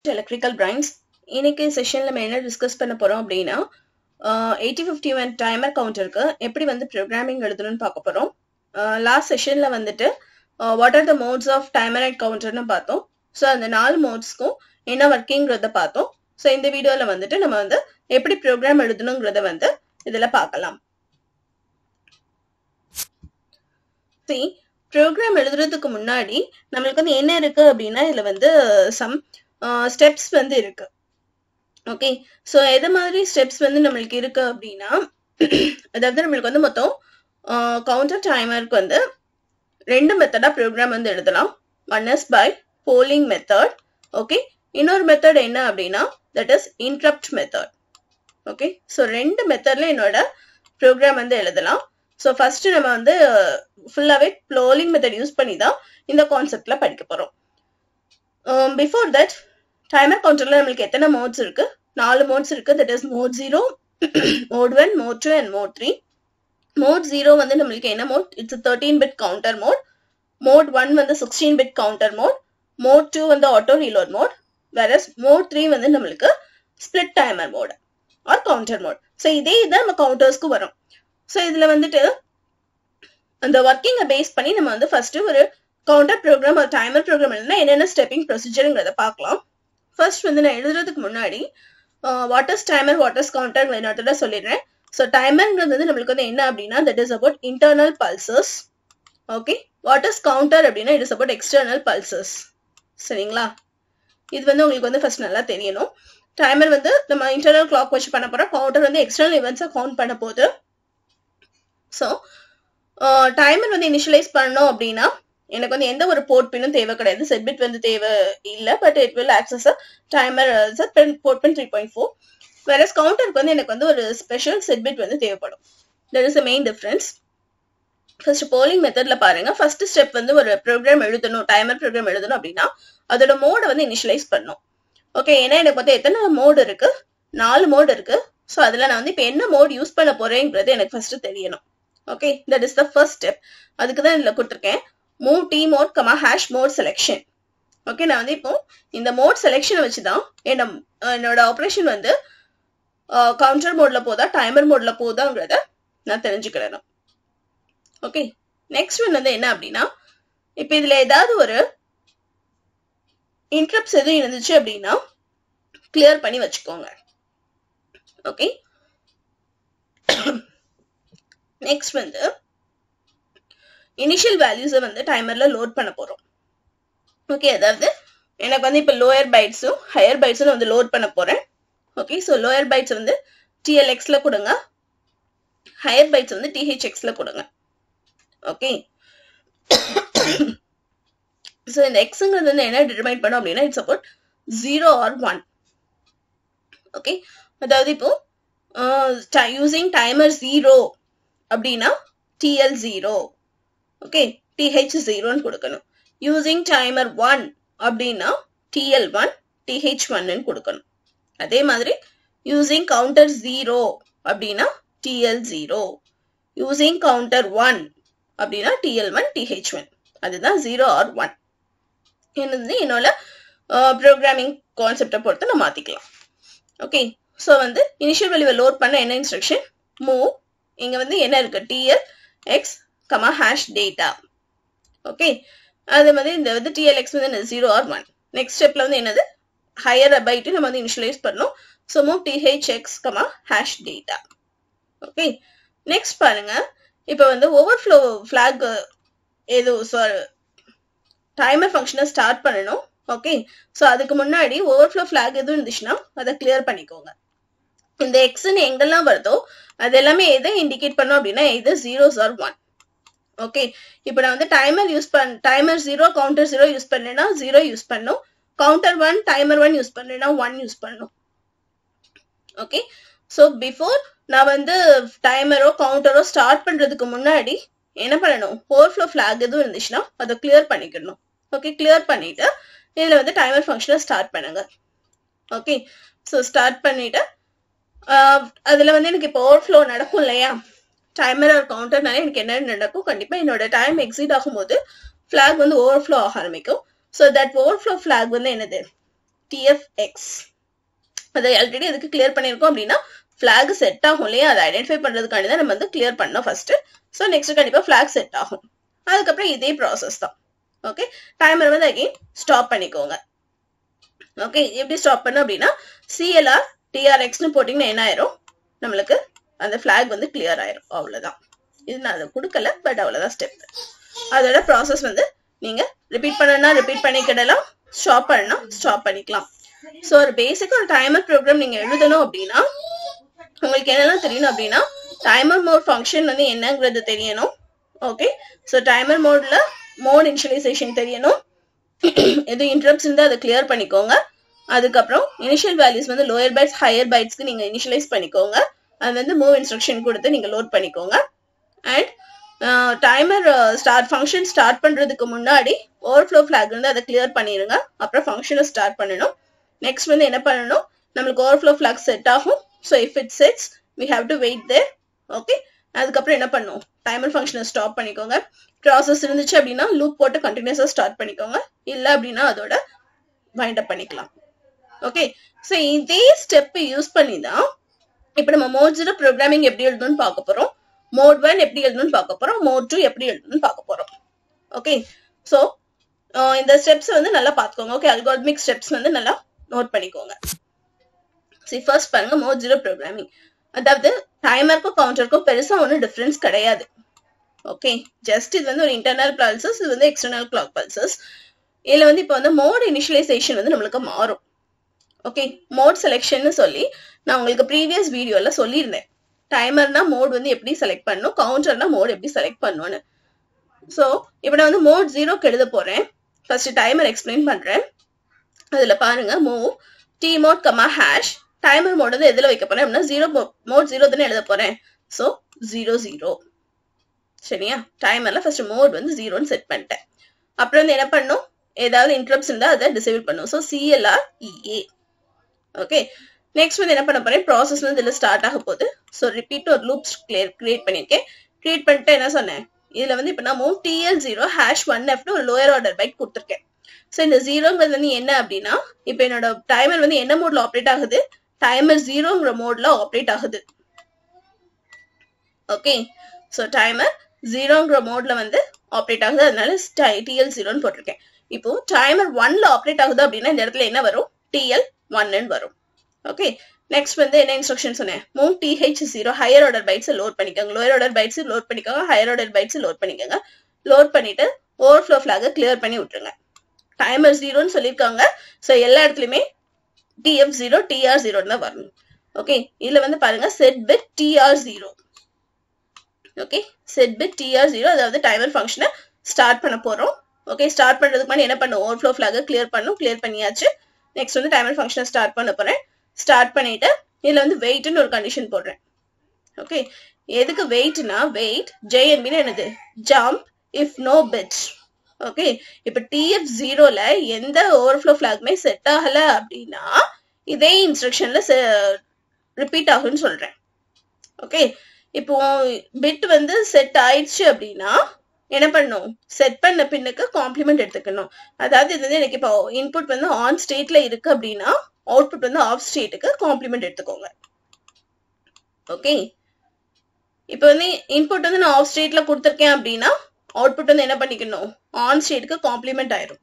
electrical Brains இன்னைக்கு செஷன்ல நம்ம என்ன டிஸ்கஸ் பண்ண போறோம் அப்படின்னா எயிட்டி ஃபிஃப்டி ஒன் டைமர் கவுண்டருக்கு எப்படி வந்து ப்ரோக்ராமிங் எழுதணும்னு பார்க்க போறோம் லாஸ்ட் செஷன்ல வந்துட்டு what are the modes of timer and கவுண்டர்னு பார்த்தோம் ஸோ அந்த நாலு மோட்ஸ்க்கும் என்ன ஒர்க்கிங்கிறத பார்த்தோம் ஸோ இந்த வீடியோல வந்துட்டு நம்ம வந்து எப்படி ப்ரோக்ராம் எழுதணுங்கிறத வந்து இதுல பார்க்கலாம் சரி ப்ரோக்ராம் எழுதுறதுக்கு முன்னாடி நம்மளுக்கு வந்து என்ன இருக்கு அப்படின்னா இதுல வந்து சம் ஸ்டெப்ஸ் வந்து இருக்கு ஓகே ஸோ எது மாதிரி ஸ்டெப்ஸ் வந்து நம்மளுக்கு இருக்கு அப்படின்னா அதாவது நம்மளுக்கு வந்து மொத்தம் கவுண்டர் டைமருக்கு வந்து ரெண்டு மெத்தடா ப்ரோக்ராம் வந்து எழுதலாம் one is by polling method okay இன்னொரு மெத்தட் என்ன அப்படின்னா that is interrupt method okay so ரெண்டு மெத்தட்ல என்னோட ப்ரோக்ராம் வந்து எழுதலாம் ஸோ ஃபர்ஸ்ட் நம்ம வந்து ஃபுல்லாகவே ப்ளோலிங் மெத்தட் யூஸ் பண்ணி தான் இந்த கான்செப்ட்ல படிக்க போகிறோம் பிஃபோர் தட் டைமர் கவுண்டர்ல நம்மளுக்கு எத்தனை மோட்ஸ் இருக்கு நாலு மோட்ஸ் இருக்கு that is mode zero mode one mode two and mode three mode zero வந்து நம்மளுக்கு என்ன mode it's thirteen bit counter mode mode one வந்து sixteen bit counter mode mode two வந்து ஆட்டோ ரீலோட் மோட் வேற mode three வந்து நம்மளுக்கு split timer mode or counter mode so இதே இதான் நம்ம கவுண்டர்ஸ்க்கு வரும் ஸோ இதுல வந்துட்டு அந்த ஒர்க்கிங்கை பேஸ் பண்ணி நம்ம வந்து ஃபர்ஸ்ட் ஒரு கவுண்டர் ப்ரோக்ராம் ஒரு டைமர் ப்ரோக்ராம் எழுதுனா என்னென்ன ஸ்டெப்பிங் ப்ரொசீஜருங்கிறத பார்க்கலாம் ஃபர்ஸ்ட் வந்து நான் எழுதுறதுக்கு முன்னாடி what is timer what is counter என்னோட சொல்லிடுறேன் ஸோ டைமர்ங்கிறது வந்து நம்மளுக்கு வந்து என்ன அப்படின்னா that is about internal pulses okay what is counter அப்படின்னா it is about external pulses சரிங்களா இது வந்து உங்களுக்கு வந்து ஃபர்ஸ்ட் நல்லா தெரியணும் டைமர் வந்து நம்ம இன்டர்னல் கிளாக் வச்சு பண்ண போறோம் கவுண்டர் வந்து எக்ஸ்டர்னல் இவெண்ட்ஸை கவுண்ட் பண்ண போகுது ஸோ டைமர் வந்து இனிஷியலைஸ் பண்ணோம் அப்படின்னா எனக்கு வந்து எந்த ஒரு போர்ட் பின்னும் தேவை கிடையாது செட்பிட் வந்து தேவை இல்லை but it will access timer port pin three point four வேற கவுண்டருக்கு வந்து எனக்கு வந்து ஒரு ஸ்பெஷல் செட்பிட் வந்து தேவைப்படும் that is a main difference first polling மெத்தட்ல பாருங்க ஃபர்ஸ்ட் ஸ்டெப் வந்து ஒரு ப்ரோக்ராம் எழுதணும் டைமர் ப்ரோக்ராம் எழுதணும் அப்படின்னா அதோட மோடை வந்து இனிஷியலைஸ் பண்ணும் ஓகே ஏன்னா எனக்கு வந்து எத்தனை மோடு இருக்கு நாலு மோடு இருக்கு ஸோ அதில் நான் வந்து இப்போ என்ன மோட் யூஸ் பண்ண போறேங்கிறது எனக்கு ஃபர்ஸ்ட் தெரியணும் okay that is the first step அதுக்கு தான் இதில் கொடுத்துருக்கேன் move T mode comma hash mode selection okay நான் வந்து இப்போ இந்த மோட் செலெக்ஷனை வச்சு தான் என்ன என்னோட ஆப்ரேஷன் வந்து கவுண்டர் மோட்ல போதா டைமர் மோட்ல போதாங்கிறத நான் தெரிஞ்சுக்கிறேன் ஓகே நெக்ஸ்ட் ஒன் வந்து என்ன அப்படின்னா இப்போ இதுல ஏதாவது ஒரு இன்ட்ரப்ட்ஸ் எதுவும் இருந்துச்சு அப்படின்னா கிளியர் பண்ணி வச்சுக்கோங்க ஓகே நெக்ஸ்ட் வந்து இனிஷியல் வேல்யூஸை வந்து டைமர்ல லோட் பண்ண போறோம் ஓகே அதாவது எனக்கு வந்து இப்போ லோயர் பைட்ஸும் ஹையர் பைட்ஸும் வந்து லோட் பண்ண போறேன் ஓகே ஸோ லோயர் பைட்ஸ் வந்து டிஎல்எக்ஸ்ல கொடுங்க ஹையர் பைட்ஸ் வந்து டிஹெச்எக்ஸ்ல கொடுங்க ஓகே ஸோ இந்த எக்ஸுங்கிறது வந்து என்ன டிட்டர்மைன் பண்ணும் அப்படின்னா it's about zero or one okay அதாவது இப்போ யூசிங் டைமர் ஜீரோ அப்படின்னா டிஎல் ஜீரோ ஓகே டிஹெச் ஜீரோன்னு கொடுக்கணும் யூசிங் டைமர் ஒன் அப்படின்னா டிஎல் ஒன் டிஹெச் ஒன்னு கொடுக்கணும் அதே மாதிரி யூசிங் கவுண்டர் ஜீரோ அப்படின்னா TL zero using counter one அப்படின்னா டிஎல் ஒன் டிஹெச் ஒன் அதுதான் ஜீரோ ஆர் ஒன் என்னது என்னோட ப்ரோக்ராமிங் கான்செப்டை பொறுத்து நான் மாற்றிக்கலாம் ஓகே ஸோ வந்து இனிஷியல் வேல்யூவை லோட் பண்ண என்ன இன்ஸ்ட்ரக்ஷன் மூவ் இங்கே வந்து என்ன இருக்கு TL X comma hash data okay அதே மாதிரி இந்த வந்து டிஎல்எக்ஸ் வந்து ஜீரோ ஆர் ஒன் நெக்ஸ்ட் ஸ்டெப்ல வந்து என்னது ஹையர் பைட்டு நம்ம வந்து இனிஷியலைஸ் பண்ணணும் so move TH X comma hash data okay next பாருங்க இப்போ வந்து ஓவர்ஃப்ளோ ஃபிளாக் ஏதோ டைமர் ஃபங்க்ஷனை ஸ்டார்ட் பண்ணணும் ஓகே ஸோ அதுக்கு முன்னாடி ஓவர்ஃப்ளோ ஃபிளாக் எதுவும் இருந்துச்சுன்னா அதை கிளியர் பண்ணிக்கோங்க இந்த எக்ஸ்ன்னு எங்கெல்லாம் வருதோ அது எல்லாமே எதை இண்டிகேட் பண்ணும் அப்படின்னா இது ஜீரோஸ் ஆர் ஒன் ஓகே இப்போ நான் வந்து டைமர் யூஸ் பண் timer zero counter zero use பண்ணேன்னா ஜீரோ யூஸ் பண்ணும் counter one timer one use பண்ணேன்னா ஒன் யூஸ் பண்ணும் ஓகே ஸோ பிஃபோர் நான் வந்து டைமரோ கவுண்டரோ ஸ்டார்ட் பண்றதுக்கு முன்னாடி என்ன பண்ணணும் ஓவர்ஃப்ளோ ஃபிளாக் எதுவும் இருந்துச்சுன்னா அதை கிளியர் பண்ணிக்கணும் ஓகே கிளியர் பண்ணிட்டு இதில் வந்து டைமர் ஃபங்க்ஷனை ஸ்டார்ட் பண்ணுங்க ஓகே ஸோ ஸ்டார்ட் பண்ணிட்டு அதில் வந்து எனக்கு இப்போ ஓவர்ஃப்ளோ நடக்கும் இல்லையா டைமர் ஒரு கவுண்டர்னால எனக்கு என்ன நடக்கும் கண்டிப்பாக என்னோட டைம் எக்ஸிட் ஆகும்போது ஃபிளாக் வந்து ஓவர்ஃப்ளோ ஆக ஆரம்பிக்கும் ஸோ தட் ஓவர்ஃப்ளோ ஃபிளாக் வந்து என்னது டிஎஃப் எக்ஸ் அதை ஆல்ரெடி எதுக்கு கிளியர் பண்ணியிருக்கோம் அப்படின்னா ஃபிளாக் செட் ஆகும் இல்லையா அதை ஐடென்டிஃபை பண்றதுக்காண்டி தான் நம்ம வந்து கிளியர் பண்ணோம் ஃபர்ஸ்ட் ஸோ நெக்ஸ்ட் கண்டிப்பா ஃபிளாக் செட் ஆகும் அதுக்கப்புறம் இதே ப்ராசஸ் தான் ஓகே டைமர் வந்து அகைன் ஸ்டாப் பண்ணிக்கோங்க ஓகே எப்படி ஸ்டாப் பண்ணோம் அப்படின்னா சிஎல்ஆர் டிஆர்எக்ஸ்னு போட்டிங்கன்னா என்ன ஆயிரும் நம்மளுக்கு அந்த ஃபிளாக் வந்து கிளியர் ஆயிரும் அவ்வளவுதான் இது நான் அதை கொடுக்கல பட் அவ்வளவுதான் ஸ்டெப் அதோட ப்ராசஸ் வந்து நீங்க ரிப்பீட் பண்ணனா ரிப்பீட் பண்ணிக்கிடலாம் ஸ்டாப் பண்ணா ஸ்டாப் பண்ணிக்கலாம் ஸோ ஒரு பேசிக் ஒரு டைமர் ப்ரோக்ராம் நீங்க எழுதணும் அப்படின்னா உங்களுக்கு என்னெல்லாம் தெரியணும் அப்படின்னா டைமர் மோட் ஃபங்க்ஷன் வந்து என்னங்கிறது தெரியணும் ஓகே ஸோ டைமர் மோட்ல மோட் இனிஷியலைசேஷன் தெரியணும் எதுவும் இன்டரப்ட்ஸ் இருந்தால் அதை கிளியர் பண்ணிக்கோங்க அதுக்கப்புறம் இனிஷியல் வேல்யூஸ் வந்து லோயர் பைட்ஸ் ஹையர் பைட்ஸ்க்கு நீங்க இனிஷியலைஸ் பண்ணிக்கோங்க அது வந்து மூவ் இன்ஸ்ட்ரக்ஷன் கொடுத்து நீங்க லோட் பண்ணிக்கோங்க and timer start function start பண்றதுக்கு முன்னாடி ஓவர்ஃப்ளோ ஃபிளாக் வந்து அதை கிளியர் பண்ணிடுங்க அப்புறம் ஃபங்க்ஷனை ஸ்டார்ட் பண்ணணும் நெக்ஸ்ட் வந்து என்ன பண்ணணும் நம்மளுக்கு ஓவர்ஃப்ளோ ஃபிளாக் செட் ஆகும் so if it sets we have to wait there okay அதுக்கப்புறம் என்ன பண்ணும் டைமர் ஃபங்க்ஷனை ஸ்டாப் பண்ணிக்கோங்க ப்ராசஸ் இருந்துச்சு அப்படின்னா லூப் போட்டு கண்டினியூஸாக ஸ்டார்ட் பண்ணிக்கோங்க இல்லை அப்படின்னா அதோட வைண்ட் அப் பண்ணிக்கலாம் ஓகே ஸோ இதே ஸ்டெப் யூஸ் பண்ணி தான் இப்போ நம்ம மோட் ஜீரோ ப்ரோக்ராமிங் எப்படி எழுதணும்னு பார்க்க போறோம் மோட் ஒன் எப்படி எழுதணும்னு பார்க்க போறோம் மோட் டூ எப்படி எழுதணும்னு பார்க்க போறோம் ஓகே ஸோ இந்த ஸ்டெப்ஸ் வந்து நல்லா பார்த்துக்கோங்க ஓகே அல்காரிதமிக் ஸ்டெப்ஸ் வந்து நல்லா நோட் பண்ணிக்கோங்க சரி ஃபர்ஸ்ட் பாருங்க மோட் ஜீரோ ப்ரோக்ராமிங் அதாவது டைமருக்கும் கவுண்டருக்கும் பெருசா ஒன்றும் டிஃப்ரென்ஸ் கிடையாது ஓகே ஜஸ்ட் இது வந்து ஒரு இன்டர்னல் பல்சஸ் இது வந்து எக்ஸ்டர்னல் கிளாக் பல்சஸ் இதுல வந்து இப்போ வந்து மோட் இனிஷியலைசேஷன் வந்து நம்மளுக்கு மாறும் ஓகே மோட் செலெக்ஷன் சொல்லி நான் உங்களுக்கு ப்ரீவியஸ் வீடியோல சொல்லியிருந்தேன் டைமர்னா மோட் வந்து எப்படி செலக்ட் பண்ணணும் கவுண்டர்னா மோட் எப்படி செலக்ட் பண்ணணும்னு ஸோ இப்போ நான் வந்து மோட் ஜீரோக்கு எழுத போறேன் ஃபர்ஸ்ட் டைமர் எக்ஸ்பிளைன் பண்றேன் அதுல பாருங்க move T mode comma hash timer mode வந்து எதுல வைக்க போறேன் அப்படின்னா ஜீரோ மோட் ஜீரோ தானே எழுத போறேன் ஸோ ஜீரோ ஜீரோ சரியா டைமர்ல ஃபர்ஸ்ட் மோட் வந்து ஜீரோன்னு செட் பண்ணிட்டேன் அப்புறம் வந்து என்ன பண்ணும் ஏதாவது இன்டரப்ட்ஸ் இருந்தா அதை டிசேபிள் பண்ணும் so CLR EA okay next வந்து என்ன பண்ண போறேன் ப்ராசஸ் வந்து இதுல ஸ்டார்ட் ஆக போகுது ஸோ ரிப்பீட் ஒரு லூப்ஸ் கிளியர் கிரியேட் பண்ணியிருக்கேன் கிரியேட் பண்ணிட்டு என்ன சொன்னேன் இதுல வந்து இப்போ நான் move TL zero hash one எஃப்னு ஒரு லோயர் ஆர்டர் பைட் கொடுத்துருக்கேன் ஸோ இந்த ஜீரோங்கிறது வந்து என்ன அப்படின்னா இப்போ என்னோட டைமர் வந்து என்ன மோட்ல ஆப்ரேட் ஆகுது டைமர் ஜீரோங்கிற மோட்ல ஆப்ரேட் ஆகுது ஓகே ஸோ டைமர் ஜீரோங்கிற மோட்ல வந்து ஆப்ரேட் ஆகுது அதனால டிஎல் ஜீரோன்னு போட்டிருக்கேன் இப்போ டைமர் ஒன்ல ஆப்ரேட் ஆகுது அப்படின்னா இந்த இடத்துல என்ன வரும் டிஎல் ஒன்னு வரும் ஓகே நெக்ஸ்ட் வந்து என்ன இன்ஸ்ட்ரக்ஷன் சொன்னேன் move TH zero higher order bytes load பண்ணிக்கோங்க லோயர் ஆர்டர் பைட்ஸ் லோட் பண்ணிக்கோங்க ஹையர் ஆர்டர் பைட்ஸ் லோட் பண்ணிக்கோங்க லோட் பண்ணிட்டு ஓவர்ஃப்ளோ ஃபிளாக கிளியர் பண்ணி விட்டுருங்க டைமர் ஜீரோன்னு சொல்லியிருக்காங்க ஸோ எல்லா இடத்துலையுமே டிஎஃப் ஜீரோ டிஆர் ஜீரோன்னு தான் வரணும் ஓகே இதுல வந்து பாருங்க set bit TR zero okay set bit TR zero அதாவது டைமர் ஃபங்க்ஷனை ஸ்டார்ட் பண்ண போறோம் ஓகே ஸ்டார்ட் பண்றதுக்கு முன்னாடி என்ன பண்ணும் ஓவர்ஃப்ளோ ஃபிளாக கிளியர் பண்ணும் கிளியர் பண்ணியாச்சு நெக்ஸ்ட் வந்து டைமர் ஃபங்க்ஷனை ஸ்டார்ட் பண்ண போறேன் ஸ்டார்ட் பண்ணிட்டு இதுல வந்து வெயிட்னு ஒரு கண்டிஷன் போடுறேன் ஓகே எதுக்கு வெயிட்னா வெயிட் ஜேஎன்பின்னு என்னது jump if no bit okay இப்ப டிஎஃப் ஜீரோல எந்த ஓவர்ஃப்ளோ ஃபிளாகுமே செட் ஆகல அப்படின்னா இதே இன்ஸ்ட்ரக்ஷன்ல ரிப்பீட் ஆகும்னு சொல்றேன் ஓகே இப்போ பிட் வந்து செட் ஆயிடுச்சு அப்படின்னா என்ன பண்ணும் செட் பண்ண பின்னுக்கு காம்ப்ளிமெண்ட் எடுத்துக்கணும் அதாவது இது வந்து எனக்கு இப்போ இன்புட் வந்து ஆன் ஸ்டேட்ல இருக்கு அப்படின்னா அவுட்புட் வந்து ஆஃப் ஸ்டேட்டுக்கு காம்ப்ளிமெண்ட் எடுத்துக்கோங்க ஓகே இப்போ வந்து இன்புட் வந்து நான் ஆஃப் ஸ்டேட்ல கொடுத்துருக்கேன் அப்படின்னா அவுட்புட் வந்து என்ன பண்ணிக்கணும் ஆன் ஸ்டேட்டுக்கு காம்ப்ளிமெண்ட் ஆயிரும்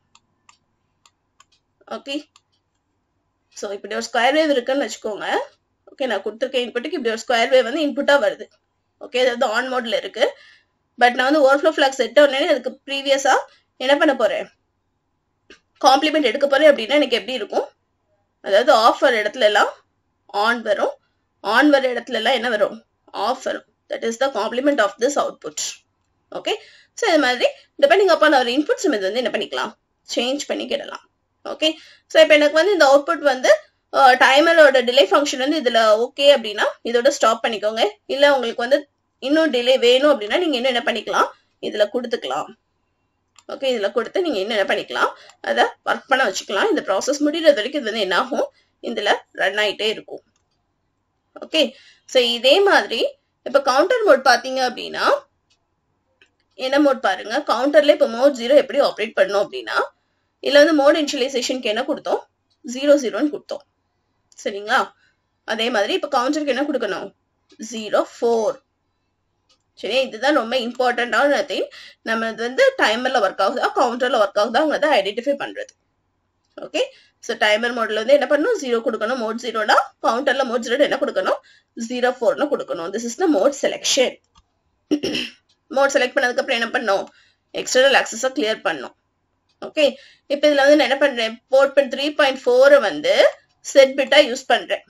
ஓகே ஸோ இப்படி ஒரு ஸ்கொயர் வேவ் இருக்குன்னு வச்சுக்கோங்க ஓகே நான் கொடுத்துருக்கேன் இன்புட்டுக்கு இப்படி ஒரு ஸ்கொயர் வேவ் வந்து இன்புட்டா வருது ஓகே அதாவது ஆன் மோட்ல இருக்கு பட் நான் வந்து ஓவர்ஃப்ளோ ஃபிளாக் செட் உடனே அதுக்கு ப்ரீவியஸா என்ன பண்ண போறேன் காம்ப்ளிமெண்ட் எடுக்க போறேன் அப்படின்னா எனக்கு எப்படி இருக்கும் அதாவது ஆஃப் வர இடத்துல எல்லாம் ஆன் வரும் ஆன் வர இடத்துல எல்லாம் என்ன வரும் ஆஃப் வரும் that is the complement of this output okay so இது மாதிரி டிபெண்டிங் அப்பான் அவர் இன்புட்ஸ் இது வந்து என்ன பண்ணிக்கலாம் சேஞ்ச் பண்ணிக்கிடலாம் ஓகே ஸோ இப்போ எனக்கு வந்து இந்த அவுட்புட் வந்து டைமரோட டிலே ஃபங்க்ஷன் வந்து இதுல ஓகே அப்படின்னா இதோட ஸ்டாப் பண்ணிக்கோங்க இல்ல உங்களுக்கு வந்து இன்னும் டிலே வேணும் அப்படின்னா நீங்க இன்னும் என்ன பண்ணிக்கலாம் இதுல கொடுத்துக்கலாம் ஓகே இதுல கொடுத்து நீங்க இன்னும் என்ன பண்ணிக்கலாம் அதை ஒர்க் பண்ண வச்சுக்கலாம் இந்த ப்ராசஸ் முடிகிறது வரைக்கும் இது வந்து என்ன ஆகும் இதுல ரன் ஆயிட்டே இருக்கும் ஓகே ஸோ இதே மாதிரி இப்ப கவுண்டர் மோட் பாத்தீங்க அப்படின்னா என்ன மோட் பாருங்க கவுண்டர்ல இப்போ மோட் ஜீரோ எப்படி ஆப்ரேட் பண்ணோம் அப்படின்னா இதுல வந்து மோட் இனிஷியலைசேஷனுக்கு என்ன கொடுத்தோம் ஜீரோ ஜீரோன்னு கொடுத்தோம் சரிங்களா அதே மாதிரி இப்போ கவுண்டருக்கு என்ன கொடுக்கணும் ஜீரோ ஃபோர் சரி இதுதான் ரொம்ப இம்பார்ட்டண்டான திங் நம்ம இது வந்து டைமர்ல ஒர்க் ஆகுதா கவுண்டர்ல ஒர்க் ஆகுதாங்கிறத ஐடென்டிஃபை பண்றது ஓகே ஸோ டைமர் மோட்ல வந்து என்ன பண்ணணும் ஜீரோ கொடுக்கணும் மோட் ஜீரோனா கவுண்டர்ல மோட் ஜீரோ என்ன கொடுக்கணும் ஜீரோ ஃபோர்னு கொடுக்கணும் this is the mode selection mode select பண்ணதுக்கு அப்புறம் என்ன பண்ணணும் எக்ஸ்டர்னல் ஆக்சஸை கிளியர் பண்ணும் ஓகே இப்போ இதுல வந்து நான் என்ன பண்றேன் போர்ட் பின் த்ரீ பாயிண்ட் ஃபோரை வந்து செட் பிட்டா யூஸ் பண்றேன்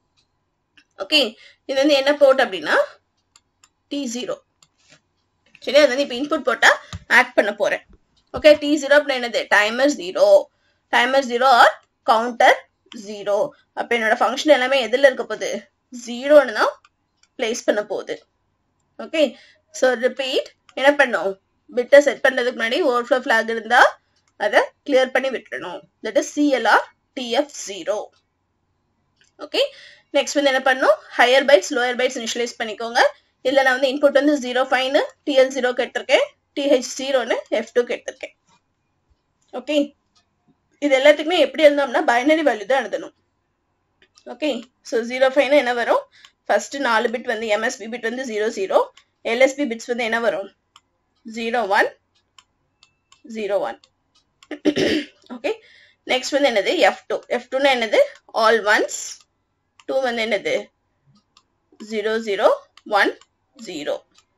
ஓகே இது வந்து என்ன போர்ட் அப்படின்னா டி ஜீரோ சரி அது வந்து இப்போ இன்புட் போட்டா ஆட் பண்ண போறேன் ஓகே டி ஜீரோ அப்படின்னா என்னது timer zero timer zero or counter zero அப்ப என்னோட ஃபங்க்ஷன் எல்லாமே எதுல இருக்க போகுது ஜீரோன்னு தான் பிளேஸ் பண்ண போகுது ஓகே ஸோ ரிப்பீட் என்ன பண்ணும் பிட்டை செட் பண்றதுக்கு முன்னாடி ஓவர்ஃப்ளோ ஃபிளாக் இருந்தா அதை கிளியர் பண்ணி விட்டுறணும் that is CLR TF zero okay next வந்து என்ன பண்ணும் higher bytes lower bytes initialise பண்ணிக்கோங்க இதுல நான் வந்து இன்புட் வந்து ஜீரோ ஃபைவ்னு டிஎல் ஜீரோ எடுத்திருக்கேன் டிஹெச் ஜீரோன்னு எஃப் டூ எடுத்திருக்கேன் ஓகே இது எல்லாத்துக்குமே எப்படி எழுதோம்னா பைனரி வேல்யூ தான் எழுதணும் ஓகே ஸோ ஜீரோ ஃபைவ்னு என்ன வரும் ஃபர்ஸ்ட் நாலு பிட் வந்து எம்எஸ்பி பிட் வந்து ஜீரோ ஜீரோ எல்எஸ்பி பிட்ஸ் வந்து என்ன வரும் zero one zero one okay next வந்து என்னது எஃப் டூ எஃப் டூனா என்னது ஆல் ஒன்ஸ் டூ வந்து என்னது zero zero one zero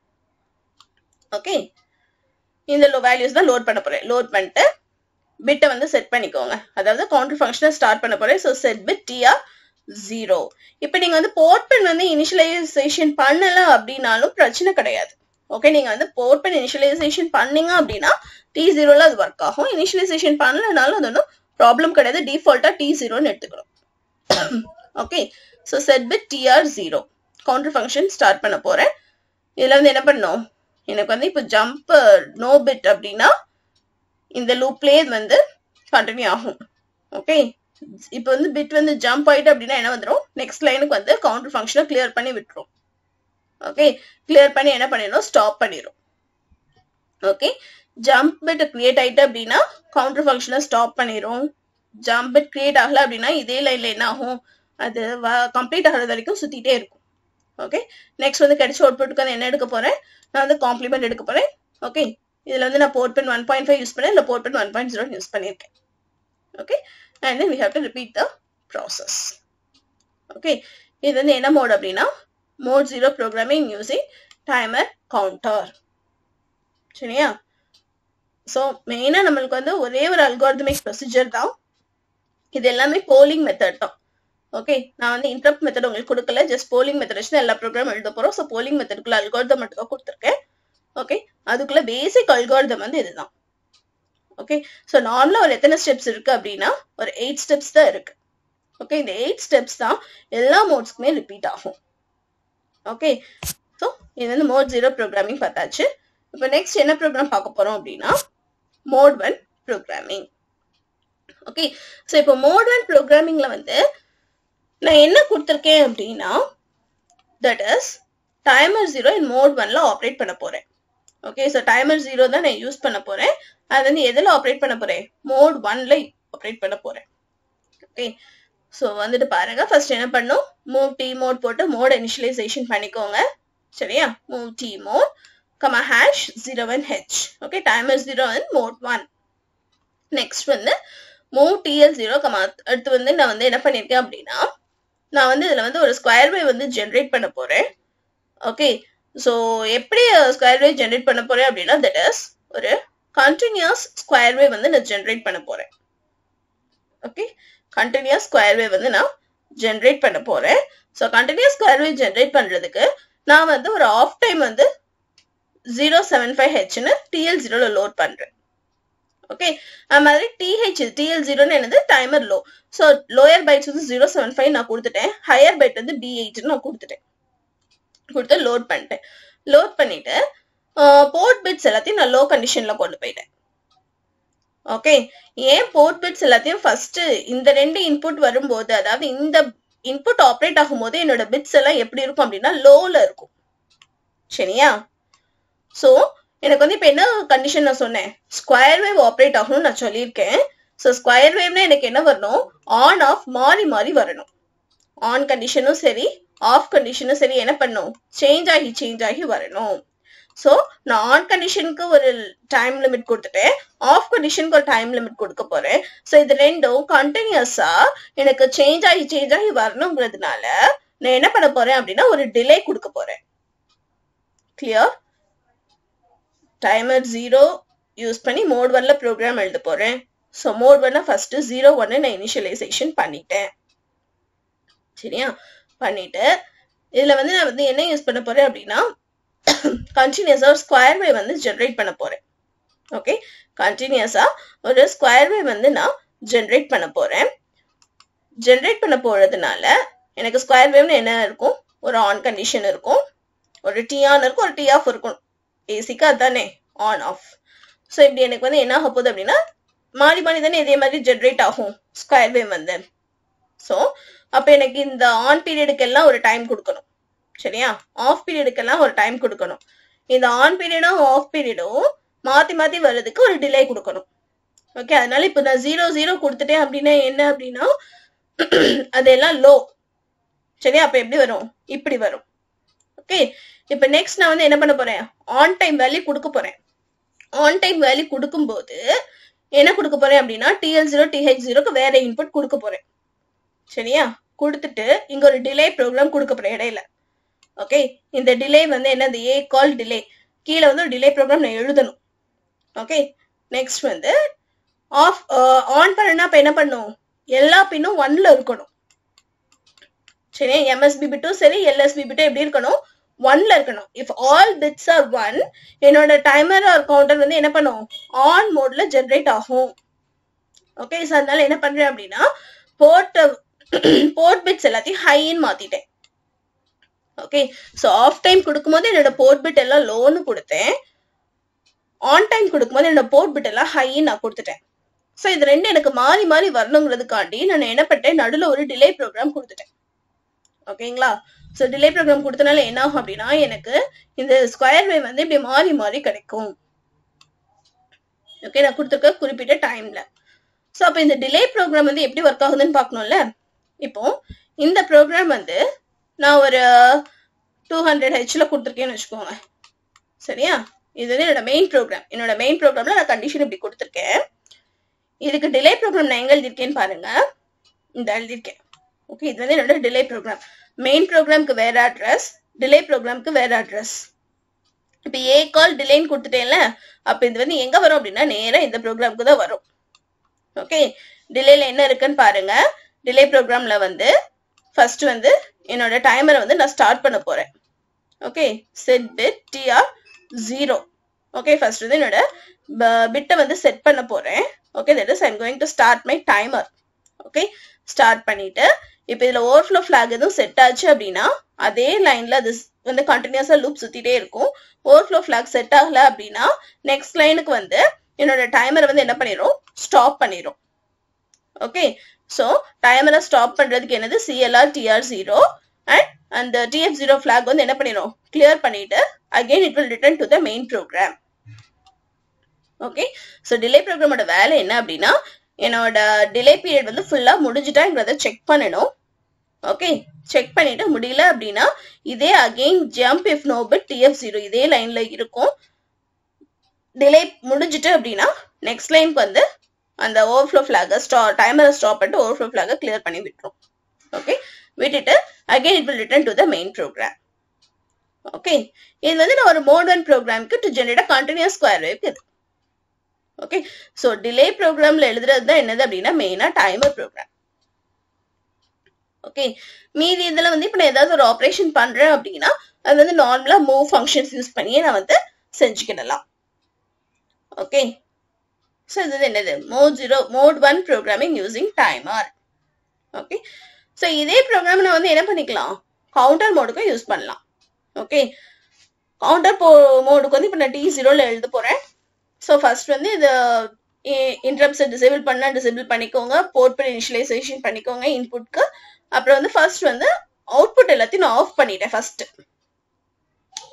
okay இந்த லோ வேல்யூஸ் தான் லோட் பண்ண போறேன் லோட் பண்ணிட்டு பிட்டை வந்து செட் பண்ணிக்கோங்க அதாவது கவுண்டர் ஃபங்க்ஷனை ஸ்டார்ட் பண்ண போறேன் so set bit TR zero இப்போ நீங்க வந்து போர்ட் பென் வந்து இனிஷியலைசேஷன் பண்ணல அப்படின்னாலும் பிரச்சனை கிடையாது ஓகே நீங்க வந்து போர்ட் பென் இனிஷியலைசேஷன் பண்ணீங்க அப்படின்னா டி ஜீரோல அது ஒர்க் ஆகும் இனிஷியலைசேஷன் பண்ணலனாலும் அது ஒன்றும் ப்ராப்ளம் கிடையாது டிஃபால்ட்டா டி ஜீரோன்னு எடுத்துக்கணும் okay so set bit TR zero counter function start பண்ண போறேன் இதுல வந்து என்ன பண்ணும் எனக்கு வந்து இப்போ ஜம்ப் நோ பிட் அப்படின்னா இந்த லூப்லேயே வந்து கண்டினியூ ஆகும் ஓகே இப்போ வந்து பிட் வந்து ஜம்ப் ஆயிட்டு அப்படின்னா என்ன வந்துடும் நெக்ஸ்ட் லைனுக்கு வந்து கவுண்டர் ஃபங்க்ஷனை கிளியர் பண்ணி விட்டுரும் ஓகே கிளியர் பண்ணி என்ன பண்ணிடும் ஸ்டாப் பண்ணிடும் ஓகே ஜம்ப் பிட் கிரியேட் ஆயிட்டு அப்படின்னா கவுண்டர் ஃபங்க்ஷனை ஸ்டாப் பண்ணிடும் ஜம்ப் பிட் கிரியேட் ஆகல அப்படின்னா இதே லைன்ல என்ன ஆகும் அது கம்ப்ளீட் ஆகிறது வரைக்கும் சுத்திட்டே இருக்கும் ஓகே நெக்ஸ்ட் வந்து கிடைச்ச அவுட்புட்டுக்கு வந்து என்ன எடுக்க போறேன் நான் வந்து காம்ப்ளிமெண்ட் எடுக்க போறேன் ஓகே இதுல வந்து நான் port pin one point five use பண்ணேன் இல்லை port pin one point zero use பண்ணியிருக்கேன் okay and then we have to repeat the process okay இது வந்து என்ன மோட் அப்படின்னா mode zero programming using timer counter சரியா ஸோ மெயினாக நம்மளுக்கு வந்து ஒரே ஒரு அல்காரிதமிக் ப்ரொசீஜர் தான் இது எல்லாமே போலிங் மெத்தட் தான் ஓகே நான் வந்து இன்டரப்ட் மெத்தட் உங்களுக்கு கொடுக்கல ஜஸ்ட் போலிங் மெத்தட் வச்சு எல்லா ப்ரோக்ராம் எழுத போறோம் ஸோ போலிங் மெத்தடுக்குள்ள அல்காரிதம் மட்டும் தான் கொடுத்துருக்கேன் ஓகே அதுக்குள்ள பேசிக் அல்காரிதம் வந்து இதுதான் ஓகே ஸோ நார்மலா ஒரு எத்தனை ஸ்டெப்ஸ் இருக்கு அப்படின்னா ஒரு எயிட் ஸ்டெப்ஸ் தான் இருக்கு ஓகே இந்த எயிட் ஸ்டெப்ஸ் தான் எல்லா மோட்ஸ்க்குமே ரிப்பீட் ஆகும் ஓகே ஸோ இது வந்து மோட் ஜீரோ ப்ரோக்ராமிங் பார்த்தாச்சு இப்போ நெக்ஸ்ட் என்ன ப்ரோக்ராம் பார்க்க போறோம் அப்படின்னா mode one programming okay so இப்போ மோட் ஒன் ப்ரோக்ராமிங்ல வந்து நான் என்ன கொடுத்துருக்கேன் அப்படின்னா that is timer zero in mode ஒன்ல ஆப்ரேட் பண்ண போறேன் ஓகே ஸோ டைமர் ஜீரோ தான் நான் யூஸ் பண்ண போறேன் அது வந்து எதில் ஆப்ரேட் பண்ண போறேன் மோட் ஒன்ல ஆப்ரேட் பண்ண போறேன் ஓகே ஸோ வந்துட்டு பாருங்க ஃபர்ஸ்ட் என்ன பண்ணும் மூவ் டி மோட் போட்டு மோட் இனிஷியலைசேஷன் பண்ணிக்கோங்க சரியா move T mode comma hash zero one H okay timer zero in mode one next வந்து மூவ் டிஎல் ஜீரோ கமா அடுத்து வந்து நான் வந்து என்ன பண்ணியிருக்கேன் அப்படின்னா நான் வந்து இதுல வந்து ஒரு ஸ்கொயர் வேவ் வந்து ஜென்ரேட் பண்ண போறேன் ஓகே ஸோ எப்படி ஸ்கொயர் வேவ் ஜென்ரேட் பண்ண போறேன் அப்படின்னா தட் இஸ் ஒரு கண்டினியூஸ் ஸ்கொயர் வேவ் வந்து நான் ஜென்ரேட் பண்ண போறேன் ஓகே கண்டினியூஸ் ஸ்கொயர் வேவ் வந்து நான் ஜென்ரேட் பண்ண போறேன் so continuous square wave generate பண்றதுக்கு நான் வந்து ஒரு ஆஃப் டைம் வந்து ஜீரோ செவன் ஃபைவ் ஹெச்னு டிஎல் ஜீரோல லோட் பண்றேன் ஓகே அது மாதிரி டிஹெச் டிஎல் ஜீரோன்னு என்னது timer low so lower bytes வந்து ஜீரோ செவன் ஃபைவ் நான் கொடுத்துட்டேன் ஹையர் பைட் வந்து டி எயிட்னு நான் கொடுத்துட்டேன் கொடுத்து லோட் பண்ணிட்டேன் லோட் பண்ணிட்டு போர்ட் பிட்ஸ் எல்லாத்தையும் நான் லோ கண்டிஷன்ல கொண்டு போயிட்டேன் ஓகே ஏன் போர்ட் பிட்ஸ் எல்லாத்தையும் ஃபர்ஸ்ட் இந்த ரெண்டு இன்புட் வரும்போது அதாவது இந்த இன்புட் ஆப்ரேட் ஆகும்போது என்னோட பிட்ஸ் எல்லாம் எப்படி இருக்கும் அப்படின்னா லோல இருக்கும் சரியா ஸோ எனக்கு வந்து இப்போ என்ன கண்டிஷன் நான் சொன்னேன் ஸ்கொயர் வேவ் ஆப்ரேட் ஆகணும்னு நான் சொல்லியிருக்கேன் ஸோ ஸ்கொயர் வேவ்னா எனக்கு என்ன வரணும் ஆன் ஆஃப் மாறி மாறி வரணும் ஆன் கண்டிஷனும் சரி ஆஃப் கண்டிஷனும் சரி என்ன பண்ணும் சேஞ்ச் ஆகி சேஞ்ச் ஆகி வரணும் ஸோ நான் ஆன் கண்டிஷனுக்கு ஒரு டைம் லிமிட் கொடுத்துட்டேன் ஆஃப் கண்டிஷனுக்கு ஒரு டைம் லிமிட் கொடுக்க போறேன் ஸோ இது ரெண்டும் கண்டினியூஸா எனக்கு சேஞ்ச் ஆகி சேஞ்ச் ஆகி வரணுங்கிறதுனால நான் என்ன பண்ண போறேன் அப்படின்னா ஒரு டிலே கொடுக்க போறேன் கிளியர் டைமர் ஜீரோ யூஸ் பண்ணி மோட் ஒன்ல ப்ரோக்ராம் எழுத போறேன் ஸோ மோட் ஒன்ல ஃபர்ஸ்ட் ஜீரோ ஒன்னு நான் இனிஷியலைசேஷன் பண்ணிட்டேன் சரியா பண்ணிட்டு இதுல வந்து நான் வந்து என்ன யூஸ் பண்ண போறேன் அப்படின்னா கண்டினியூஸா ஒரு ஸ்கொயர் வேவ் வந்து ஜென்ரேட் பண்ண போறேன் ஓகே கண்டினியூஸா ஒரு ஸ்கொயர் வேவ் வந்து நான் ஜென்ரேட் பண்ண போறேன் ஜென்ரேட் பண்ண போறதுனால எனக்கு ஸ்கொயர் வேவ்னு என்ன இருக்கும் ஒரு ஆன் கண்டிஷன் இருக்கும் ஒரு டி ஆன் இருக்கும் ஒரு டி ஆஃப் இருக்கும் பேசிக்கா அதானே ஆன் ஆஃப் ஸோ இப்படி எனக்கு வந்து என்ன ஆக போகுது அப்படின்னா மாறி மாறி தானே இதே மாதிரி ஜென்ரேட் ஆகும் ஸ்கொயர் வேவ் வந்து ஸோ அப்போ எனக்கு இந்த ஆன் பீரியடுக்கு எல்லாம் ஒரு டைம் கொடுக்கணும் சரியா ஆஃப் பீரியடுக்கெல்லாம் ஒரு டைம் கொடுக்கணும் இந்த ஆன் பீரியடும் ஆஃப் பீரியடும் மாத்தி மாத்தி வர்றதுக்கு ஒரு டிலே கொடுக்கணும் ஓகே அதனால இப்போ நான் ஜீரோ ஜீரோ கொடுத்துட்டேன் அப்படின்னா என்ன அப்படின்னா அதெல்லாம் லோ சரியா அப்ப எப்படி வரும் இப்படி வரும் ஓகே இப்போ நெக்ஸ்ட் நான் வந்து என்ன பண்ண போறேன் ஆன் டைம் வேல்யூ கொடுக்க போறேன் ஆன் டைம் வேல்யூ கொடுக்கும்போது என்ன கொடுக்க போறேன் அப்படின்னா டிஎல் ஜீரோ டிஹெச் ஜீரோக்கு வேற இன்புட் கொடுக்க போறேன் சரியா கொடுத்துட்டு இங்க ஒரு டிலே ப்ரோக்ராம் கொடுக்க போறேன் இடையில ஓகே இந்த டிலே வந்து என்னது ஏ கால் டிலே கீழே வந்து ஒரு டிலே ப்ரோக்ராம் நான் எழுதணும் ஓகே நெக்ஸ்ட் வந்து ஆஃப் ஆன் பண்ணனா அப்ப என்ன பண்ணும் எல்லா பின்னும் ஒன்ல இருக்கணும் சரி எம்எஸ்பி பிட்டும் சரி எல்எஸ்பி பிட்டும் எப்படி இருக்கணும் ஒன்ல இருக்கணும் if all bits are one என்னோட டைமர் ஆர் கவுண்டர் வந்து என்ன பண்ணும் ஆன் மோட்ல ஜென்ரேட் ஆகும் ஓகே ஸோ அதனால என்ன பண்றேன் அப்படின்னா போர்ட் போர்ட் பிட்ஸ் எல்லாத்தையும் ஹைன்னு மாத்திட்டேன் ஓகே ஸோ ஆஃப் டைம் கொடுக்கும்போது என்னோட போர்ட் பிட் எல்லாம் லோன்னு கொடுத்தேன் ஆன் டைம் கொடுக்கும்போது என்னோட போர்ட் பிட் எல்லாம் ஹைன்னு நான் கொடுத்துட்டேன் ஸோ இது ரெண்டு எனக்கு மாறி மாறி வரணுங்கிறதுக்காண்டி நான் என்ன பண்ணிட்டேன் நடுவில் ஒரு டிலே ப்ரோக்ராம் கொடுத்துட்டேன் ஓகேங்களா ஸோ டிலே ப்ரோக்ராம் கொடுத்தனால என்ன ஆகும் அப்படின்னா எனக்கு இந்த ஸ்கொயர் வேவ் வந்து இப்படி மாறி மாறி கிடைக்கும் ஓகே நான் கொடுத்துருக்க குறிப்பிட்ட டைம்ல ஸோ அப்போ இந்த டிலே ப்ரோக்ராம் வந்து எப்படி ஒர்க் ஆகுதுன்னு பார்க்கணும்ல இப்போ இந்த ப்ரோக்ராம் வந்து நான் ஒரு டூ ஹண்ட்ரட் ஹெச்ல கொடுத்துருக்கேன்னு வச்சுக்கோங்க சரியா இது வந்து என்னோட மெயின் ப்ரோக்ராம் என்னோட மெயின் ப்ரோக்ராம்ல நான் கண்டிஷன் இப்படி கொடுத்துருக்கேன் இதுக்கு டிலே ப்ரோக்ராம் நான் எங்க எழுதியிருக்கேன்னு பாருங்க இந்த எழுதியிருக்கேன் ஓகே இது வந்து என்னோட டிலே ப்ரோக்ராம் மெயின் ப்ரோக்ராம்க்கு வேற அட்ரஸ் டிலே ப்ரோக்ராம்க்கு வேற அட்ரஸ் இப்போ ஏ கால் டிலேன்னு கொடுத்துட்டேன்ல அப்போ இது வந்து எங்க வரும் அப்படின்னா நேரா இந்த ப்ரோக்ராம்க்கு தான் வரும் ஓகே டிலேல என்ன இருக்குன்னு பாருங்க டிலே ப்ரோக்ராம்ல வந்து ஃபர்ஸ்ட் வந்து என்னோட டைமரை வந்து நான் ஸ்டார்ட் பண்ண போறேன் okay set bit TR zero okay first வந்து என்னோட பிட்டை வந்து செட் பண்ண போறேன் okay that is I'm going to start my timer okay start பண்ணிட்டு இப்போ இதுல ஓவர்ஃப்ளோ ஃபிளாக் எதுவும் செட் ஆச்சு அப்படின்னா அதே லைன்ல அது வந்து கண்டினியூஸா லூப் சுத்திட்டே இருக்கும் ஓவர்ஃப்ளோ ஃபிளாக் செட் ஆகல அப்படின்னா நெக்ஸ்ட் லைனுக்கு வந்து என்னோட டைமரை வந்து என்ன பண்ணிடும் ஸ்டாப் பண்ணிடும் ஓகே ஸோ டைமரை ஸ்டாப் பண்றதுக்கு என்னது சிஎல்ஆர் டிஆர் ஜீரோ அண்ட் அந்த டிஎஃப் ஜீரோ ஃபிளாக் வந்து என்ன பண்ணிடும் கிளியர் பண்ணிட்டு again it will return to the main program okay so delay ப்ரோக்ராமோட வேலை என்ன அப்படின்னா என்னோட டிலே பீரியட் வந்து ஃபுல்லா முடிஞ்சுட்டாங்கிறத செக் பண்ணணும் ஓகே செக் பண்ணிட்டு முடியல அப்படின்னா இதே again jump if no bit TF zero இதே லைன்ல இருக்கும் டிலே முடிஞ்சிட்டு அப்படின்னா நெக்ஸ்ட் லைனுக்கு வந்து அந்த ஓவர்ஃப்ளோ ஃபிளாகை ஸ்டா டைமரை ஸ்டாப் பண்ணிட்டு ஓவர்ஃப்ளோ ஃபிளாகை கிளியர் பண்ணி விட்டுரும் ஓகே விட்டுட்டு again it will return to the main program okay இது வந்து நான் ஒரு மோட் ஒன் ப்ரோக்ராம்க்கு to generate continuous square wave இது ஓகே ஸோ டிலே ப்ரோக்ராம்ல எழுதுறது தான் என்னது அப்படின்னா மெயினா டைமர் ப்ரோக்ராம் ஓகே மீதி இதுல வந்து இப்போ நான் ஏதாவது ஒரு ஆப்ரேஷன் பண்றேன் அப்படின்னா அது வந்து நார்மலா மூவ் ஃபங்க்ஷன்ஸ் யூஸ் பண்ணியே நான் வந்து செஞ்சுக்கிடலாம் ஓகே ஸோ இது வந்து என்னது mode zero mode one programming using timer okay so இதே ப்ரோக்ராம் நான் வந்து என்ன பண்ணிக்கலாம் கவுண்டர் மோடுக்கும் யூஸ் பண்ணலாம் ஓகே கவுண்டர் போ மோடுக்கு வந்து இப்போ நான் டி ஜீரோல எழுத போறேன் ஸோ ஃபர்ஸ்ட் வந்து இது இன்டரப்ட்ஸை டிசேபிள் பண்ணா டிசேபிள் பண்ணிக்கோங்க போர்ட் பின் இனிஷியலைசேஷன் பண்ணிக்கோங்க இன்புட்க்கு அப்புறம் வந்து ஃபர்ஸ்ட் வந்து அவுட்புட் எல்லாத்தையும் நான் ஆஃப் பண்ணிட்டேன் ஃபர்ஸ்ட்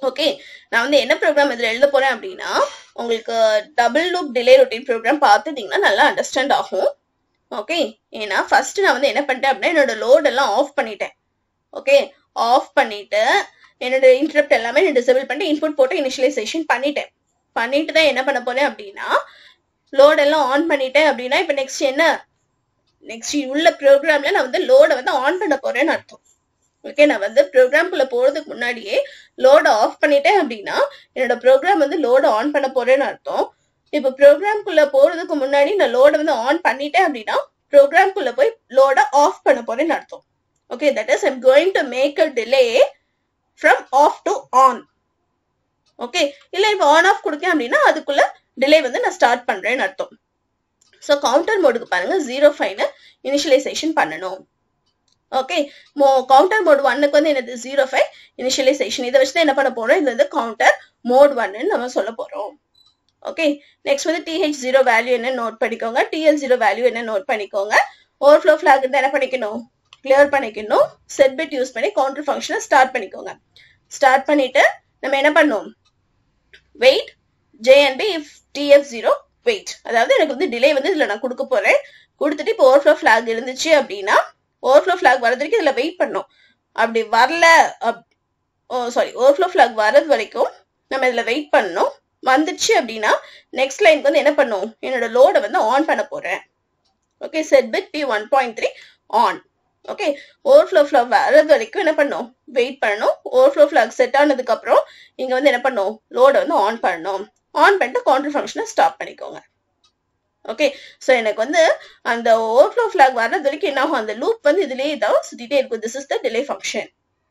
ஓகே நான் வந்து என்ன ப்ரோக்ராம் இதுல எழுத போறேன் அப்படின்னா உங்களுக்கு double loop delay routine program பார்த்துட்டீங்கன்னா நல்லா அண்டர்ஸ்டாண்ட் ஆகும் ஓகே ஏன்னா ஃபர்ஸ்ட் நான் வந்து என்ன பண்ணிட்டேன் அப்படின்னா என்னோட லோட் எல்லாம் ஆஃப் பண்ணிட்டேன் ஓகே ஆஃப் பண்ணிட்டு என்னோட இன்டரப்ட் எல்லாமே நான் டிசேபிள் பண்ணிட்டு இன்புட் போட்டு இனிஷியலைசேஷன் பண்ணிட்டேன் பண்ணிட்டு தான் என்ன பண்ண போறேன் அப்படின்னா லோட் எல்லாம் ஆன் பண்ணிட்டேன் அப்படின்னா இப்போ நெக்ஸ்ட் என்ன நெக்ஸ்ட் உள்ள ப்ரோக்ராம்ல நான் வந்து லோடை வந்து ஆன் பண்ண போறேன்னு அர்த்தம் ஓகே நான் வந்து ப்ரோக்ராம்குள்ள போறதுக்கு முன்னாடியே லோட ஆஃப் பண்ணிட்டேன் அப்படின்னா என்னோட ப்ரோக்ராம் வந்து லோட ஆன் பண்ண போறேன்னு அர்த்தம் இப்போ ப்ரோக்ராம்குள்ள போறதுக்கு முன்னாடி நான் லோட வந்து ஆன் பண்ணிட்டேன் அப்படின்னா ப்ரோக்ராம்குள்ள போய் லோட ஆஃப் பண்ண போறேன்னு அர்த்தம் okay that is I'm going to make a delay from off to on okay இல்ல இப்போ ஆன் ஆஃப் கொடுக்கேன் அப்படின்னா அதுக்குள்ள டிலே வந்து நான் ஸ்டார்ட் பண்றேன்னு அர்த்தம் ஸோ கவுண்டர் மோடுக்கு பாருங்க ஜீரோ ஃபைவ்னு இனிஷியலைசேஷன் பண்ணணும் ஓகே மோ கவுண்டர் மோட் ஒன்னுக்கு வந்து என்னது ஜீரோ ஃபைவ் இனிஷியலைசேஷன் இதை வச்சு தான் என்ன பண்ண போறோம் இது வந்து கவுண்டர் மோட் ஒன்னு நம்ம சொல்ல போறோம் ஓகே நெக்ஸ்ட் வந்து டிஹெச் ஜீரோ வேல்யூ என்ன நோட் பண்ணிக்கோங்க டிஎல் ஜீரோ வேல்யூ என்ன நோட் பண்ணிக்கோங்க ஓவர்ஃப்ளோ ஃபிளாக் என்ன பண்ணிக்கணும் கிளியர் பண்ணிக்கணும் செட் பிட் யூஸ் பண்ணி கவுண்டர் ஃபங்க்ஷனை ஸ்டார்ட் பண்ணிக்கோங்க ஸ்டார்ட் பண்ணிட்டு நம்ம என்ன பண்ணோம் wait JNB if TF zero wait அதாவது எனக்கு வந்து டிலே வந்து இதுல நான் கொடுக்க போறேன் கொடுத்துட்டு இப்போ ஓவர்ஃப்ளோ ஃபிளாக் இருந்துச்சு அப்படின்னா ஓவர்ஃப்ளோ ஃபிளாக் வரது வரைக்கும் இதுல வெயிட் பண்ணும் அப்படி வரல ஓ சாரி ஓவர்ஃப்ளோ ஃபிளாக் வர்றது வரைக்கும் நம்ம இதுல வெயிட் பண்ணணும் வந்துச்சு அப்படின்னா நெக்ஸ்ட் லைனுக்கு வந்து என்ன பண்ணும் என்னோட லோடை வந்து ஆன் பண்ண போறேன் okay set bit P one point three on okay overflow flag வர்றது வரைக்கும் என்ன பண்ணும் வெயிட் பண்ணணும் ஓவர்ஃப்ளோ ஃபிளாக் செட் ஆனதுக்கு அப்புறம் இங்க வந்து என்ன பண்ணும் லோடை வந்து ஆன் பண்ணணும் ஆன் பண்ணிட்டு கவுண்டர் ஃபங்க்ஷனை ஸ்டாப் பண்ணிக்கோங்க ஓகே ஸோ எனக்கு வந்து அந்த ஓவர்ஃப்ளோ ஃபிளாக் வர்றது வரைக்கும் என்ன ஆகும் அந்த லூப் வந்து இதுலயே தான் சுத்திட்டே இருக்கும் this is the delay function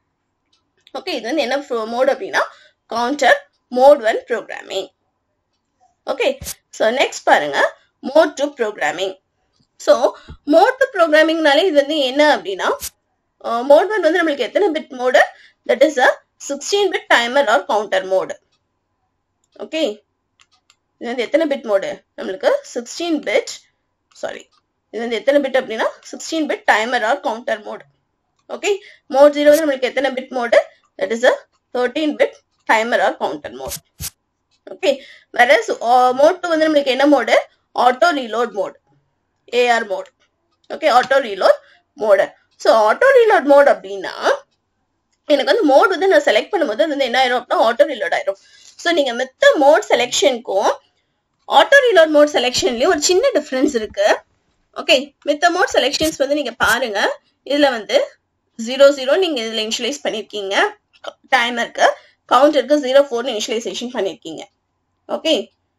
okay இது வந்து என்ன மோட் அப்படின்னா counter mode one programming okay so next பாருங்க mode two programming so mode two ப்ரோக்ராமிங்னாலே இது வந்து என்ன அப்படின்னா மோட் ஒன் வந்து நம்மளுக்கு எத்தனை bit mode that is a sixteen bit timer or counter mode okay இது வந்து எத்தனை பிட் மோடு நம்மளுக்கு சிக்ஸ்டீன் பிட் சாரி இது வந்து எத்தனை பிட் அப்படின்னா sixteen bit timer or counter mode okay mode zero வந்து நம்மளுக்கு எத்தனை bit mode that is a thirteen bit timer or counter mode okay வேற மோட் டூ வந்து நம்மளுக்கு என்ன mode auto reload mode AR mode okay auto reload mode so auto reload mode அப்படின்னா எனக்கு வந்து மோட் வந்து நான் செலக்ட் பண்ணும்போது அது வந்து என்ன ஆயிரும் அப்படின்னா ஆட்டோ ரீலோட் ஆயிரும் ஸோ நீங்க மித்த மோட் செலெக்ஷனுக்கும் ஆட்டோ ரீலோட் மோட் செலெக்ஷன்லயும் ஒரு சின்ன டிஃபரன்ஸ் இருக்கு ஓகே மித்த மோட் செலெக்ஷன்ஸ் வந்து நீங்க பாருங்க இதுல வந்து ஜீரோ ஜீரோ நீங்க இதுல இனிஷியலைஸ் பண்ணிருக்கீங்க டைமருக்கு கவுண்டருக்கு ஜீரோ ஃபோர் இனிஷியலைசேஷன் பண்ணிருக்கீங்க ஓகே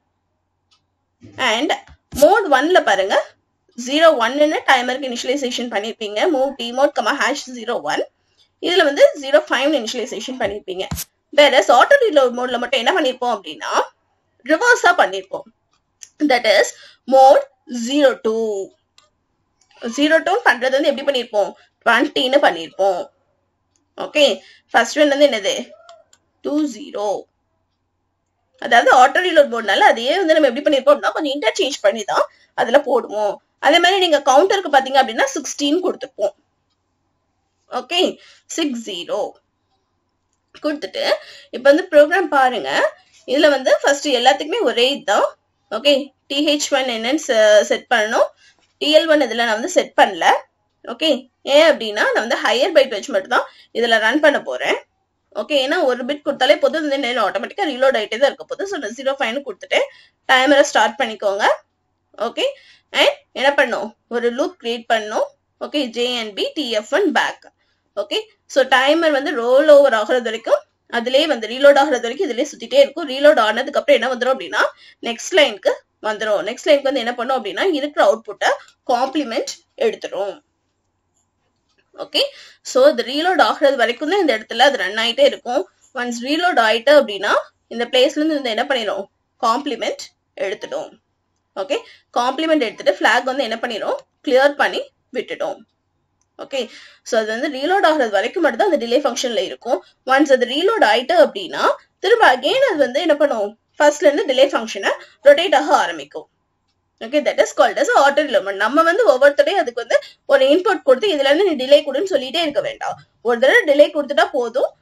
அண்ட் மோட் ஒன்ல பாருங்க ஜீரோ ஒன்னு டைமருக்கு இனிஷியலைசேஷன் பண்ணிருப்பீங்க move T mode comma hash zero one இதுல வந்து ஜீரோ ஃபைவ் இனிஷியலைசேஷன் பண்ணிருப்பீங்க வேற ஆட்டோ ரீலோட் மோட்ல மட்டும் என்ன பண்ணிருப்போம் அப்படின்னா ரிவர்ஸா பண்ணிருப்போம் that is mode zero two zero two பண்றது வந்து எப்படி பண்ணிருப்போம் டுவெண்ட்டின்னு பண்ணிருப்போம் ஓகே ஃபர்ஸ்ட் ஒன் வந்து என்னது டூ ஜீரோ அதாவது ஆட்டோ ரீலோட் போர்டுனால அதையே வந்து நம்ம எப்படி பண்ணிருப்போம் அப்படின்னா கொஞ்சம் இன்டர்சேஞ்ச் பண்ணி தான் அதுல போடுவோம் அதே மாதிரி நீங்க கவுண்டருக்கு பாத்தீங்க அப்படின்னா சிக்ஸ்டீன் கொடுத்துருப்போம் ஓகே சிக்ஸ் ஜீரோ கொடுத்துட்டு இப்போ வந்து ப்ரோக்ராம் பாருங்க இதுல வந்து ஃபர்ஸ்ட் எல்லாத்துக்குமே ஒரே இதுதான் ஓகே டிஹெச் ஒன் என்னன்னு செட் பண்ணணும் டிஎல் ஒன் இதுல நான் வந்து செட் பண்ணல ஓகே ஏன் அப்படின்னா நான் வந்து ஹையர் பைட் வச்சு மட்டும் தான் இதுல ரன் பண்ண போறேன் ஓகே ஏன்னா ஒரு பிட் கொடுத்தாலே போதும் இந்த நேரம் ஆட்டோமேட்டிக்கா ரீலோட் ஆகிட்டே தான் இருக்க போதும் ஸோ நான் ஜீரோ ஃபைவ்னு கொடுத்துட்டு டைமரை ஸ்டார்ட் பண்ணிக்கோங்க ஓகே அண்ட் என்ன பண்ணும் ஒரு லூப் கிரியேட் பண்ணும் okay JNB TF one back okay so timer வந்து ரோல் ஓவர் ஆகுறது வரைக்கும் அதுலயே வந்து ரீலோட் ஆகுறது வரைக்கும் இதுலயே சுத்திட்டே இருக்கும் ரீலோட் ஆனதுக்கு அப்புறம் என்ன வந்துடும் அப்படின்னா நெக்ஸ்ட் லைனுக்கு வந்துடும் நெக்ஸ்ட் லைனுக்கு வந்து என்ன பண்ணும் அப்படின்னா இருக்கிற அவுட்புட்டை காம்ப்ளிமெண்ட் எடுத்துரும் ஓகே ஸோ இது ரீலோட் ஆகுறது வரைக்கும் தான் இந்த இடத்துல அது ரன் ஆயிட்டே இருக்கும் ஒன்ஸ் ரீலோட் ஆயிட்டு அப்படின்னா இந்த பிளேஸ்ல இருந்து இந்த என்ன பண்ணிடும் காம்ப்ளிமெண்ட் எடுத்துடும் ஓகே காம்ப்ளிமெண்ட் எடுத்துட்டு ஃபிளாக் வந்து என்ன பண்ணிடும் கிளியர் பண்ணி விட்டுடும் ஓகே ஸோ அது வந்து ரீலோட் ஆகுறது வரைக்கும் மட்டும் தான் அந்த டிலே ஃபங்க்ஷன்ல இருக்கும் ஒன்ஸ் அது ரீலோட் ஆயிட்டு அப்படின்னா திரும்ப அகெயின் அது வந்து என்ன பண்ணும் ஃபர்ஸ்ட்ல இருந்து டிலே ஃபங்க்ஷனை ரொட்டேட் ஆக ஆரம்பிக்கும் okay that is called as auto reload mode நம்ம வந்து ஒவ்வொருத்தரையும் அதுக்கு வந்து ஒரு இன்புட் கொடுத்து இதுல இருந்து நீ டிலே கொடுன்னு சொல்லிட்டே இருக்க வேண்டாம் ஒரு தடவை டிலே கொடுத்துட்டா போதும்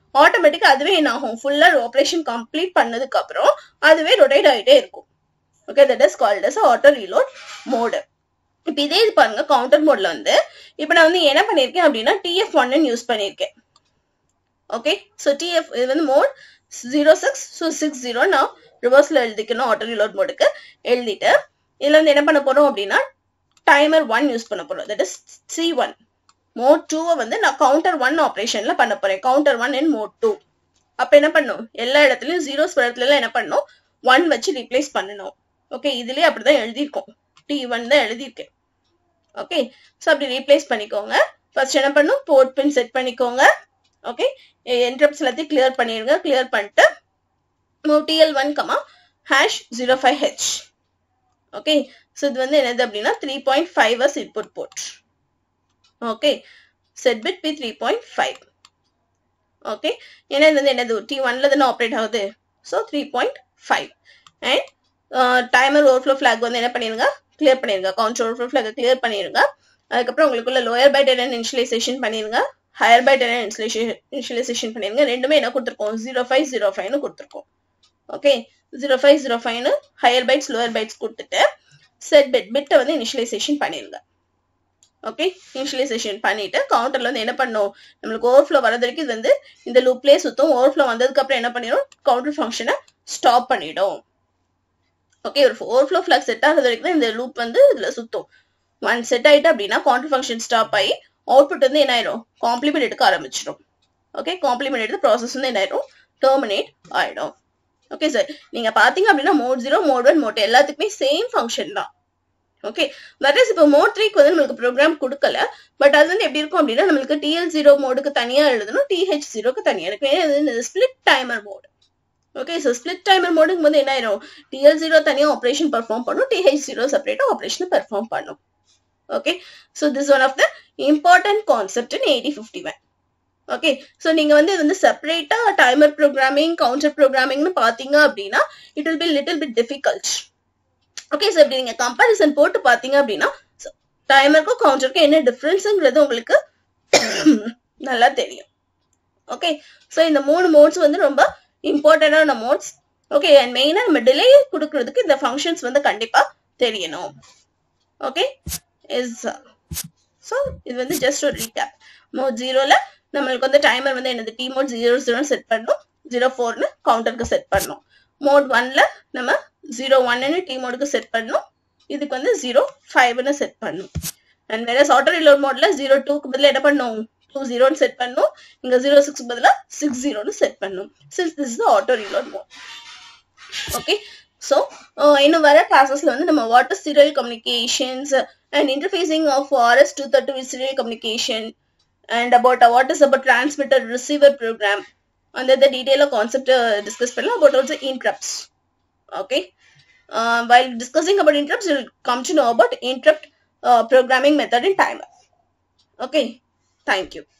ஆட்டோமேட்டிக்கா அதுவே என்ன ஆகும் ஃபுல்லா ஆப்ரேஷன் கம்ப்ளீட் பண்ணதுக்கு அப்புறம் அதுவே ரொட்டேட் ஆகிட்டே இருக்கும் okay that is called as auto reload mode இப்போ இதே இது பாருங்க கவுண்டர் மோட்ல வந்து இப்போ நான் வந்து என்ன பண்ணியிருக்கேன் அப்படின்னா டிஎஃப் ஒன்னு யூஸ் பண்ணியிருக்கேன் ஓகே ஸோ டிஎஃப் இது வந்து mode zero six so six zero நான் ரிவர்ஸ்ல எழுதிக்கணும் ஆட்டோ ரீலோட் மோடுக்கு எழுதிட்டு இதுல வந்து என்ன பண்ண போறோம் அப்படின்னா டைமர் ஒன் யூஸ் பண்ண போறோம் that is C one mode டூவை வந்து நான் கவுண்டர் ஒன் ஆப்ரேஷன்ல பண்ண போறேன் counter one in mode two அப்ப என்ன பண்ணும் எல்லா இடத்துலயும் ஜீரோஸ் இடத்துல எல்லாம் என்ன பண்ணும் ஒன் வச்சு ரீப்ளேஸ் பண்ணணும் ஓகே இதுலயே அப்படிதான் எழுதியிருக்கோம் டி ஒன் தான் எழுதியிருக்கேன் ஓகே ஸோ அப்படி ரீப்ளேஸ் பண்ணிக்கோங்க ஃபர்ஸ்ட் என்ன பண்ணும் போர்ட் பின் செட் பண்ணிக்கோங்க ஓகே என்ட்ரப்ஸ் எல்லாத்தையும் கிளியர் பண்ணிடுங்க கிளியர் பண்ணிட்டு TL one comma hash zero five H okay so இது வந்து என்னது அப்படின்னா three point five as input port okay set bit P three point five okay ஏன்னா இது வந்து என்னது டி ஒன்ல தானே ஆப்ரேட் ஆகுது so three point five and timer overflow flag வந்து என்ன பண்ணிருங்க கிளியர் பண்ணிருங்க கவுண்டர் ஓவர்ஃப்ளோ ஃபிளாக் கிளியர் பண்ணிருங்க அதுக்கப்புறம் உங்களுக்குள்ள லோயர் பை டென் இனிஷியலைசேஷன் பண்ணிருங்க ஹையர் பை டென் இனிஷியலைசேஷன் பண்ணிருங்க ரெண்டுமே என்ன கொடுத்துருக்கோம் ஜீரோ ஃபைவ் ஜீரோ ஃபைவ்னு கொடுத்துருக்கோம் ஓகே ஜீரோ ஃபைவ் ஜீரோ ஃபைவ்னு ஹையர் பைட்ஸ் லோயர் பைட்ஸ் கொடுத்துட்டு செட் பிட் பிட்டை வந்து இனிஷியலைசேஷன் பண்ணிருங்க ஓகே இனிஷியலைசேஷன் பண்ணிட்டு கவுண்டர்ல வந்து என்ன பண்ணும் நம்மளுக்கு ஓவர்ஃப்ளோ வரது வரைக்கும் இது வந்து இந்த லூப்லேயே சுத்தும் ஓவர்ஃப்ளோ வந்ததுக்கு அப்புறம் என்ன பண்ணிடும் கவுண்டர் ஃபங்க்ஷனை ஸ்டாப் பண்ணிடும் ஓகே ஒரு ஓவர்ஃப்ளோ ஃபிளாக் செட் ஆகுது வரைக்கும் தான் இந்த லூப் வந்து இதுல சுத்தும் ஒன் செட் ஆயிட்டு அப்படின்னா கவுண்டர் ஃபங்க்ஷன் ஸ்டாப் ஆகி அவுட்புட் வந்து என்ன ஆயிடும் காம்ப்ளிமெண்ட் எடுக்க ஆரம்பிச்சிடும் ஓகே காம்ப்ளிமெண்ட் எடுத்து ப்ராசஸ் வந்து என்ன ஆயிடும் டெர்மினேட் ஆயிடும் ஓகே சார் நீங்க பாத்தீங்க அப்படின்னா mode zero mode one mode எல்லாத்துக்குமே சேம் ஃபங்க்ஷன் தான் ஓகே இஸ் இப்போ மோட் த்ரீக்கு வந்து நம்மளுக்கு ப்ரோக்ராம் கொடுக்கல பட் அது வந்து எப்படி இருக்கும் அப்படின்னா நம்மளுக்கு டிஎல் ஜீரோ மோடுக்கு தனியா எழுதணும் டிஹெச் ஜீரோக்கு தனியா இருக்கு ஏன்னா split timer mode okay so split timer மோடுக்கு வந்து என்ன ஆயிரும் டிஎல் ஜீரோ தனியா ஆப்ரேஷன் பெர்ஃபார்ம் பண்ணும் டிஹெச் ஜீரோ செப்பரேட்டா ஆப்ரேஷன் பெர்ஃபார்ம் பண்ணும் okay so this one of the important concept in eighty fifty one okay so நீங்க வந்து இது வந்து செப்பரேட்டா டைமர் ப்ரோக்ராமிங் கவுண்டர் ப்ரோக்ராமிங்னு பாத்தீங்க அப்படின்னா it will be little bit difficult okay sir இப்படி நீங்க கம்பாரிசன் போட்டு பாத்தீங்க அப்படின்னா டைமருக்கும் கவுண்டருக்கும் என்ன டிஃபரன்ஸுங்கிறது உங்களுக்கு நல்லா தெரியும் ஓகே ஸோ இந்த மூணு மோட்ஸ் வந்து ரொம்ப இம்பார்ட்டன்டான மோட்ஸ் ஓகே அண்ட் மெயினா நம்ம டிலே கொடுக்கறதுக்கு இந்த ஃபங்க்ஷன்ஸ் வந்து கண்டிப்பா தெரியணும் ஓகே இஸ் ஸோ இது வந்து ஜஸ்ட் ஒரு ரீகேப் மோட் ஜீரோல நம்மளுக்கு வந்து டைமர் வந்து என்னது டி மோட் ஜீரோ ஜீரோன்னு செட் பண்ணணும் ஜீரோ ஃபோர்னு கவுண்டருக்கு செட் பண்ணணும் மோட் ஒன்ல நம்ம ஜீரோ ஒன்னு டி மோடுக்கு செட் பண்ணணும் இதுக்கு வந்து ஜீரோ ஃபைவ்னு செட் பண்ணணும் அண்ட் வேற ஆட்டோ ரிலோட் மோட்ல ஜீரோ டூக்கு பதிலாக என்ன பண்ணும் டூ ஜீரோன்னு செட் பண்ணும் இங்க ஜீரோ சிக்ஸ் பதிலாக சிக்ஸ் ஜீரோன்னு செட் பண்ணும் six this is auto reload mode okay so இன்னும் வர கிளாஸஸ்ல வந்து நம்ம what are serial communications and interfacing of RS two thirty serial communication and about what is about transmitter receiver program அந்த இந்த டீட்டெயிலாக கான்செப்ட் டிஸ்கஸ் பண்ணலாம் about also interrupts okay uh, while discussing about interrupts you'll come to know about interrupt uh, programming method in timer okay thank you